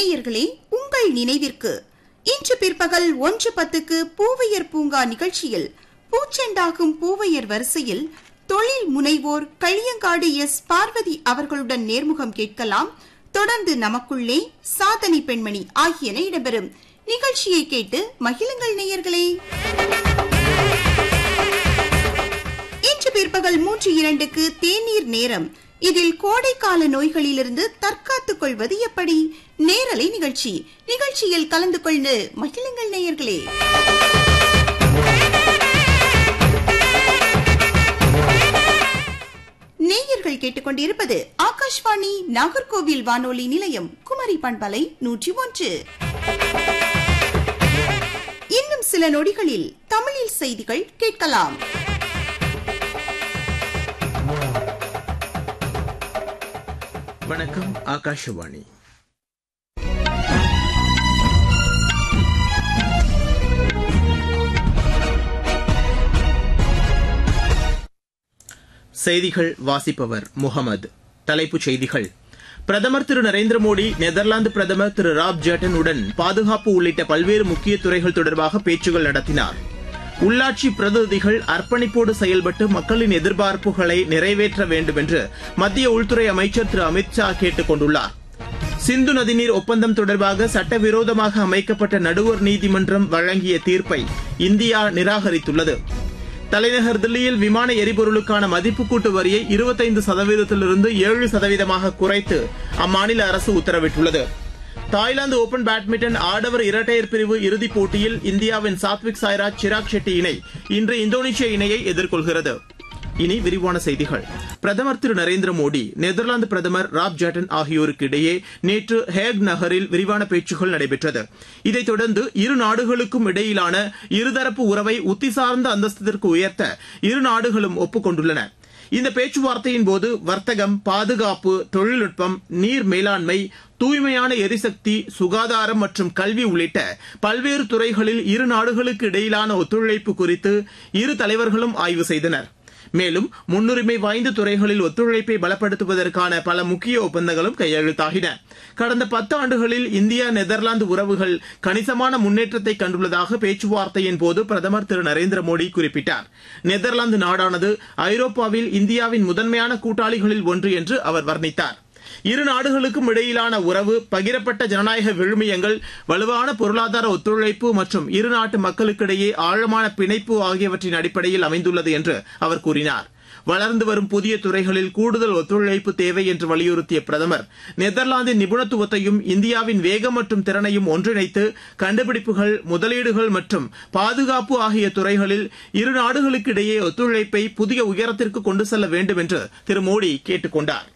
நேயர்களே உங்கள் நினைவிற்கு இன்று பிற்பகல் ஒன்று பத்துக்கு பூவையர் பூங்கா நிகழ்ச்சியில் பூச்செண்டாகும் பூவையர் வரிசையில் தொழில் முனைவோர் களியங்காடு எஸ் பார்வதி அவர்களுடன் நேர்முகம் கேட்கலாம் தொடர்ந்து நமக்குள்ளே சாதனை பெண்மணி ஆகியன இடம்பெறும் நிகழ்ச்சியை கேட்டு மகிழுங்கள் நேயர்களே இன்று பிற்பகல் மூன்று இரண்டுக்கு தேநீர் நேரம் இதில் கோடைக்கால நோய்களிலிருந்து தற்காத்துக் கொள்வது எப்படி நேரலை நிகழ்ச்சி நிகழ்ச்சியில் கலந்து கொண்டு மகிழுங்கள் நேயர்களே நேயர்கள் கேட்டுக்கொண்டிருப்பது ஆகாஷ்வாணி நாகர்கோவில் வானொலி நிலையம் குமரி பண்பலை நூற்றி ஒன்று இன்னும் சில நொடிகளில் தமிழில் செய்திகள் கேட்கலாம் வணக்கம் ஆகாஷவாணி செய்திகள் வாசிப்பவர் முகமது தலைப்புச் செய்திகள் பிரதமர் திரு நரேந்திர மோடி நெதர்லாந்து பிரதமர் திரு ராப் ஜேட்டன் உடன் பாதுகாப்பு உள்ளிட்ட பல்வேறு முக்கிய துறைகள் தொடர்பாக பேச்சுகள் நடத்தினார் உள்ளாட்சி பிரதிநிதிகள் அர்ப்பணிப்போடு செயல்பட்டு மக்களின் எதிர்பார்ப்புகளை நிறைவேற்ற வேண்டும் என்று மத்திய உள்துறை அமைச்சர் திரு அமித் ஷா கேட்டுக் கொண்டுள்ளார் சிந்து நதிநீர் ஒப்பந்தம் தொடர்பாக சட்டவிரோதமாக அமைக்கப்பட்ட நடுவர் நீதிமன்றம் வழங்கிய தீர்ப்பை இந்தியா நிராகரித்துள்ளது தலைநகர் தில்லியில் விமான எரிபொருளுக்கான மதிப்பு கூட்டு வரியை இருபத்தைந்து சதவீதத்திலிருந்து ஏழு சதவீதமாக குறைத்து அம்மாநில அரசு உத்தரவிட்டுள்ளது தாய்லாந்து ஓபன் பேட்மிண்டன் ஆடவர் இரட்டையர் பிரிவு இறுதிப் போட்டியில் இந்தியாவின் சாத்விக் சாய்ராஜ் சிராக் ஷெட்டி இணை இன்று இந்தோனேஷிய இணையை எதிர்கொள்கிறது இனி விரிவான செய்திகள் பிரதமர் திரு நரேந்திர மோடி நெதர்லாந்து பிரதமர் ராப் ஜேட்டன் ஆகியோருக்கு இடையே நேற்று ஹேக் நகரில் விரிவான பேச்சுகள் நடைபெற்றது இதைத் தொடர்ந்து இரு நாடுகளுக்கும் இடையிலான இருதரப்பு உறவை உத்திசார்ந்த அந்தஸ்திற்கு உயர்த்த இரு நாடுகளும் ஒப்புக்கொண்டுள்ளன இந்த பேச்சுவார்த்தையின் போது வர்த்தகம் பாதுகாப்பு தொழில்நுட்பம் நீர் மேலாண்மை தூய்மையான எரிசக்தி சுகாதாரம் மற்றும் கல்வி உள்ளிட்ட பல்வேறு துறைகளில் இரு நாடுகளுக்கு இடையிலான ஒத்துழைப்பு குறித்து இரு தலைவர்களும் ஆய்வு செய்தனர் மேலும் முன்னுரிமை வாய்ந்த துறைகளில் ஒத்துழைப்பை பலப்படுத்துவதற்கான பல முக்கிய ஒப்பந்தங்களும் கையெழுத்தாகின கடந்த பத்து ஆண்டுகளில் இந்தியா நெதர்லாந்து உறவுகள் கணிசமான முன்னேற்றத்தை கண்டுள்ளதாக பேச்சுவார்த்தையின் போது பிரதமர் திரு நரேந்திர மோடி குறிப்பிட்டார் நெதர்லாந்து நாடானது ஐரோப்பாவில் இந்தியாவின் முதன்மையான கூட்டாளிகளில் ஒன்று என்று அவர் வர்ணித்தார் இரு நாடுகளுக்கும் இடையிலான உறவு பகிரப்பட்ட ஜனநாயக விழுமியங்கள் வலுவான பொருளாதார ஒத்துழைப்பு மற்றும் இரு நாட்டு மக்களுக்கிடையே ஆழமான பிணைப்பு ஆகியவற்றின் அடிப்படையில் அமைந்துள்ளது என்று அவர் கூறினார் வளர்ந்து வரும் புதிய துறைகளில் கூடுதல் ஒத்துழைப்பு தேவை என்று வலியுறுத்திய பிரதமர் நெதர்லாந்தின் நிபுணத்துவத்தையும் இந்தியாவின் வேகம் மற்றும் திறனையும் ஒன்றிணைத்து கண்டுபிடிப்புகள் முதலீடுகள் மற்றும் பாதுகாப்பு ஆகிய துறைகளில் இரு நாடுகளுக்கு இடையே ஒத்துழைப்பை புதிய உயரத்திற்கு கொண்டு செல்ல வேண்டும் என்று திரு மோடி கேட்டுக் கொண்டார்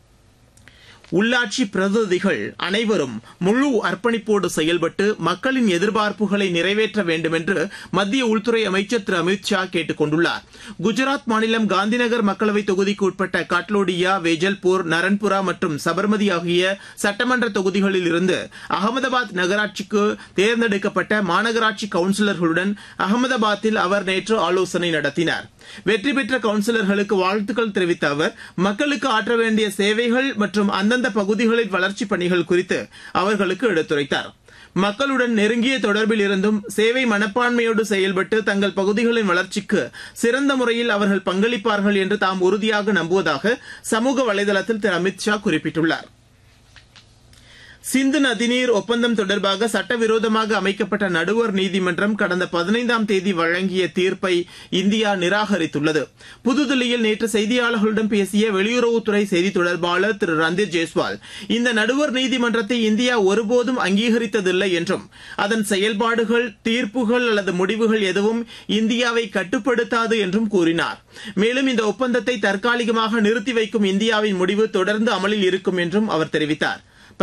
உள்ளாட்சி பிரதிநிதிகள் அனைவரும் முழு அர்ப்பணிப்போடு செயல்பட்டு மக்களின் எதிர்பார்ப்புகளை நிறைவேற்ற வேண்டும் என்று மத்திய உள்துறை அமைச்சர் திரு அமித் ஷா கேட்டுக் கொண்டுள்ளார் குஜராத் மாநிலம் காந்திநகர் மக்களவைத் தொகுதிக்கு உட்பட்ட காட்லோடியா வேஜல்பூர் நரன்புரா மற்றும் சபர்மதி ஆகிய சட்டமன்ற தொகுதிகளில் இருந்து அகமதாபாத் நகராட்சிக்கு தேர்ந்தெடுக்கப்பட்ட மாநகராட்சி கவுன்சிலர்களுடன் அகமதாபாத்தில் அவர் நேற்று ஆலோசனை நடத்தினார் வெற்றி பெற்ற கவுன்சிலர்களுக்கு வாழ்த்துக்கள் தெரிவித்த அவர் மக்களுக்கு ஆற்ற வேண்டிய சேவைகள் மற்றும் அந்தந்த பகுதிகளில் வளர்ச்சிப் பணிகள் குறித்து அவர்களுக்கு எடுத்துரைத்தார் மக்களுடன் நெருங்கிய தொடர்பில் இருந்தும் சேவை மனப்பான்மையோடு செயல்பட்டு தங்கள் பகுதிகளின் வளர்ச்சிக்கு சிறந்த முறையில் அவர்கள் பங்களிப்பார்கள் என்று தாம் உறுதியாக நம்புவதாக சமூக வலைதளத்தில் திரு அமித் ஷா குறிப்பிட்டுள்ளார் சிந்து நதிநீர் ஒப்பந்தம் தொடர்பாக சட்டவிரோதமாக அமைக்கப்பட்ட நடுவர் நீதிமன்றம் கடந்த பதினைந்தாம் தேதி வழங்கிய தீர்ப்பை இந்தியா நிராகரித்துள்ளது புதுதில்லியில் நேற்று செய்தியாளர்களிடம் பேசிய வெளியுறவுத்துறை செய்தி தொடர்பாளர் திரு ரந்தீர் ஜெய்ஸ்வால் இந்த நடுவர் நீதிமன்றத்தை இந்தியா ஒருபோதும் அங்கீகரித்ததில்லை என்றும் அதன் செயல்பாடுகள் தீர்ப்புகள் அல்லது முடிவுகள் எதுவும் இந்தியாவை கட்டுப்படுத்தாது என்றும் கூறினார் மேலும் இந்த ஒப்பந்தத்தை தற்காலிகமாக நிறுத்தி வைக்கும் இந்தியாவின் முடிவு தொடர்ந்து அமலில் இருக்கும் என்றும் அவர் தெரிவித்தார்